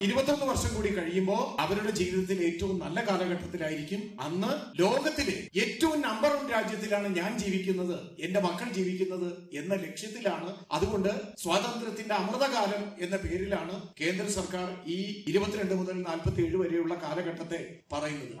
ഇരുപത്തൊന്ന് വർഷം കൂടി കഴിയുമ്പോൾ അവരുടെ ജീവിതത്തിൽ ഏറ്റവും നല്ല കാലഘട്ടത്തിലായിരിക്കും അന്ന് ലോകത്തിലെ ഏറ്റവും നമ്പർ വൺ രാജ്യത്തിലാണ് ഞാൻ ജീവിക്കുന്നത് എന്റെ മക്കൾ ജീവിക്കുന്നത് എന്ന ലക്ഷ്യത്തിലാണ് അതുകൊണ്ട് സ്വാതന്ത്ര്യത്തിന്റെ അമൃതകാലം എന്ന പേരിലാണ് കേന്ദ്ര സർക്കാർ ഈ ഇരുപത്തിരണ്ട് മുതൽ നാൽപ്പത്തി ഏഴ് വരെയുള്ള കാലഘട്ടത്തെ പറയുന്നത്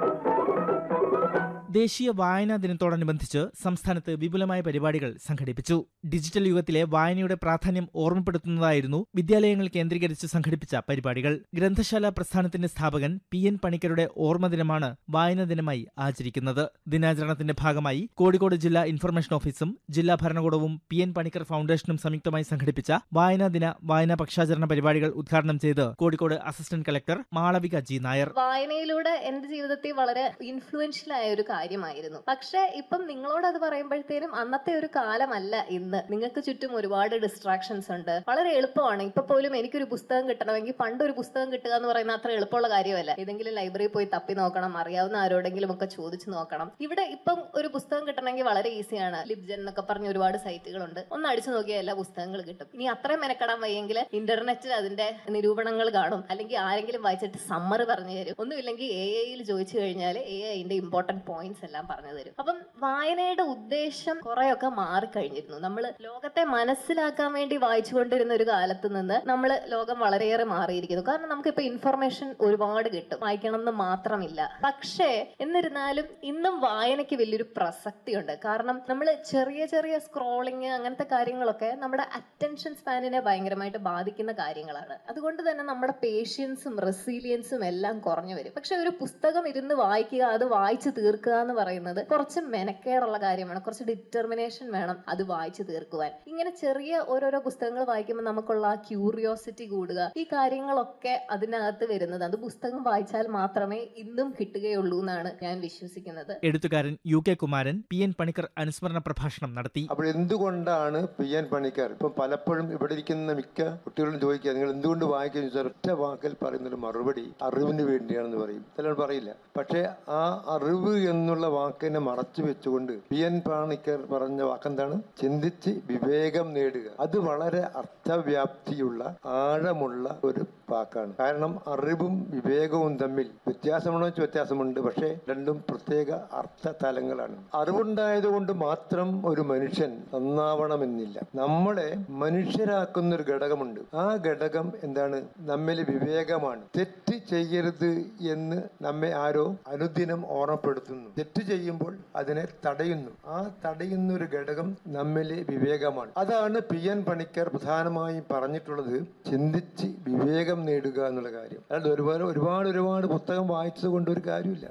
ദേശീയ വായനാ ദിനത്തോടനുബന്ധിച്ച് സംസ്ഥാനത്ത് വിപുലമായ പരിപാടികൾ സംഘടിപ്പിച്ചു ഡിജിറ്റൽ യുഗത്തിലെ വായനയുടെ പ്രാധാന്യം ഓർമ്മപ്പെടുത്തുന്നതായിരുന്നു വിദ്യാലയങ്ങൾ കേന്ദ്രീകരിച്ച് സംഘടിപ്പിച്ച പരിപാടികൾ ഗ്രന്ഥശാല പ്രസ്ഥാനത്തിന്റെ സ്ഥാപകൻ പി എൻ പണിക്കരുടെ ഓർമ്മ ദിനമാണ് വായനാ ദിനമായി ആചരിക്കുന്നത് ദിനാചരണത്തിന്റെ ഭാഗമായി കോഴിക്കോട് ജില്ലാ ഇൻഫർമേഷൻ ഓഫീസും ജില്ലാ ഭരണകൂടവും പി എൻ പണിക്കർ ഫൗണ്ടേഷനും സംയുക്തമായി സംഘടിപ്പിച്ച വായനാ ദിന വായനാ പക്ഷാചരണ പരിപാടികൾ ഉദ്ഘാടനം ചെയ്ത് കോഴിക്കോട് അസിസ്റ്റന്റ് കളക്ടർ മാളവിക ജി നായർ വായനയിലൂടെ എന്റെ ജീവിതത്തിൽ വളരെ ഇൻഫ്ലുവൻഷ്യൽ ആയ ഒരു കാര്യമായിരുന്നു പക്ഷെ ഇപ്പം നിങ്ങളോട് അത് പറയുമ്പോഴത്തേനും അന്നത്തെ ഒരു കാലമല്ല ഇന്ന് നിങ്ങൾക്ക് ചുറ്റും ഒരുപാട് ഡിസ്ട്രാക്ഷൻസ് ഉണ്ട് വളരെ എളുപ്പമാണ് ഇപ്പൊ പോലും എനിക്കൊരു പുസ്തകം കിട്ടണമെങ്കിൽ പണ്ട് ഒരു പുസ്തകം കിട്ടുക എന്ന് പറയുന്ന അത്ര എളുപ്പമുള്ള കാര്യമല്ല ഏതെങ്കിലും ലൈബ്രറിയിൽ പോയി തപ്പി നോക്കണം അറിയാവുന്ന ആരോടെങ്കിലും ഒക്കെ ചോദിച്ചു നോക്കണം ഇവിടെ ഇപ്പം ഒരു പുസ്തകം കിട്ടണമെങ്കിൽ വളരെ ഈസിയാണ് ലിബ്ജൻ എന്നൊക്കെ പറഞ്ഞ ഒരുപാട് സൈറ്റുകളുണ്ട് ഒന്ന് അടിച്ചു നോക്കിയാൽ എല്ലാ പുസ്തകങ്ങളും കിട്ടും ഇനി അത്രയും മെനക്കെടാൻ വയ്യെങ്കിൽ ഇന്റർനെറ്റിൽ അതിന്റെ നിരൂപണങ്ങൾ കാണും അല്ലെങ്കിൽ ആരെങ്കിലും വായിച്ചിട്ട് സമ്മറി പറഞ്ഞു തരും ഒന്നുമില്ലെങ്കിൽ എ ഐയിൽ ചോദിച്ചു കഴിഞ്ഞാൽ എ ഐന്റെ ഇമ്പോർട്ടന്റ് പോയിന്റ്സ് എല്ലാം പറഞ്ഞു തരും അപ്പം വായനയുടെ ഉദ്ദേശം കുറെയൊക്കെ മാറിക്കഴിഞ്ഞിരുന്നു നമ്മൾ ലോകത്തെ മനസ്സിലാക്കാൻ വേണ്ടി വായിച്ചുകൊണ്ടിരുന്ന ഒരു കാലത്ത് നിന്ന് നമ്മൾ ലോകം വളരെയേറെ മാറിയിരിക്കുന്നു കാരണം നമുക്കിപ്പോ ഇൻഫർമേഷൻ ഒരുപാട് കിട്ടും വായിക്കണം എന്ന് മാത്രമില്ല പക്ഷേ എന്നിരുന്നാലും ഇന്നും വായനയ്ക്ക് വലിയൊരു പ്രസക്തിയുണ്ട് കാരണം നമ്മൾ ചെറിയ ചെറിയ സ്ക്രോളിങ് അങ്ങനത്തെ കാര്യങ്ങളൊക്കെ നമ്മുടെ അറ്റൻഷൻ സ്പാനിനെ ഭയങ്കരമായിട്ട് ബാധിക്കുന്ന കാര്യങ്ങളാണ് അതുകൊണ്ട് തന്നെ നമ്മുടെ പേഷ്യൻസും റെസീലിയൻസും എല്ലാം കുറഞ്ഞു വരും പക്ഷെ ഒരു പുസ്തകം ഇരുന്ന് വായിക്കുക അത് വായിച്ചു തീർക്കുക എന്ന് പറയുന്നത് കുറച്ച് മെനക്കേടുള്ള കാര്യമാണ് കുറച്ച് ഡിറ്റർമിനേഷൻ വേണം അത് വായിച്ചു തീർക്കുവാൻ ഇങ്ങനെ ചെറിയ ഓരോരോ പുസ്തകങ്ങൾ വായിക്കുമ്പോൾ നമുക്കുള്ള ആ ക്യൂറിയോസിറ്റി കൂടുക ഈ കാര്യങ്ങളൊക്കെ അതിനകത്ത് വരുന്നത് അത് പുസ്തകം വായിച്ചാൽ മാത്രമേ ഇന്നും കിട്ടുകയുള്ളൂ എന്നാണ് ഞാൻ വിശ്വസിക്കുന്നത് എഴുത്തുകാരൻ യു കെ കുമാരൻ പി എൻ പണിക്കർ അനുസ്മരണ പ്രഭാഷണം നടത്തി അപ്പോൾ എന്തുകൊണ്ടാണ് പി എൻ പണിക്കർ ഇപ്പം പലപ്പോഴും ഇവിടെ ഇരിക്കുന്ന മിക്ക കുട്ടികളും ചോദിക്കുക നിങ്ങൾ എന്തുകൊണ്ട് വായിക്കുന്നു ചോദിച്ചാൽ ഒറ്റ വാക്കിൽ പറയുന്നൊരു മറുപടി അറിവിന് വേണ്ടിയാണെന്ന് പറയും ചിലർ പറയില്ല പക്ഷേ ആ അറിവ് എന്നുള്ള വാക്കിനെ മറച്ചു വെച്ചുകൊണ്ട് പി എൻ പണിക്കർ പറഞ്ഞ വാക്കെന്താണ് ചിന്തിച്ച് വിവേകം നേടുക അത് വളരെ അർത്ഥവ്യാപ്തിയുള്ള ആഴമുള്ള ഒരു വാക്കാണ് കാരണം അറിവും വിവേകവും തമ്മിൽ വ്യത്യാസമുണ്ടോ വെച്ചാൽ വ്യത്യാസമുണ്ട് പക്ഷേ രണ്ടും പ്രത്യേക അർത്ഥ തലങ്ങളാണ് അറിവുണ്ടായത് കൊണ്ട് മാത്രം ഒരു മനുഷ്യൻ നന്നാവണമെന്നില്ല നമ്മളെ മനുഷ്യരാക്കുന്ന ഒരു ഘടകമുണ്ട് ആ ഘടകം എന്താണ് നമ്മിൽ വിവേകമാണ് തെറ്റ് ചെയ്യരുത് എന്ന് നമ്മെ ആരോ അനുദിനം ഓർമ്മപ്പെടുത്തുന്നു തെറ്റ് ചെയ്യുമ്പോൾ അതിനെ തടയുന്നു ആ തടയുന്ന ഒരു ഘടകം നമ്മിലെ വിവേകമാണ് അതാണ് പി എൻ പണിക്കർ പ്രധാനമായും പറഞ്ഞിട്ടുള്ളത് ചിന്തിച്ച് വിവേകം നേടുക എന്നുള്ള കാര്യം അല്ലാണ്ട് ഒരുപാട് ഒരുപാട് ഒരുപാട് പുസ്തകം വായിച്ചത് കൊണ്ട് ഒരു കാര്യമില്ല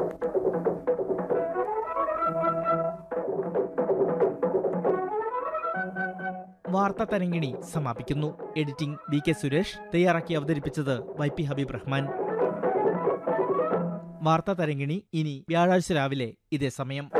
വാർത്താ തരങ്കിണി സമാപിക്കുന്നു എഡിറ്റിംഗ് വി കെ സുരേഷ് തയ്യാറാക്കി അവതരിപ്പിച്ചത് വൈ പി ഹബീബ് റഹ്മാൻ വാർത്താ തരങ്കിണി ഇനി വ്യാഴാഴ്ച രാവിലെ ഇതേ സമയം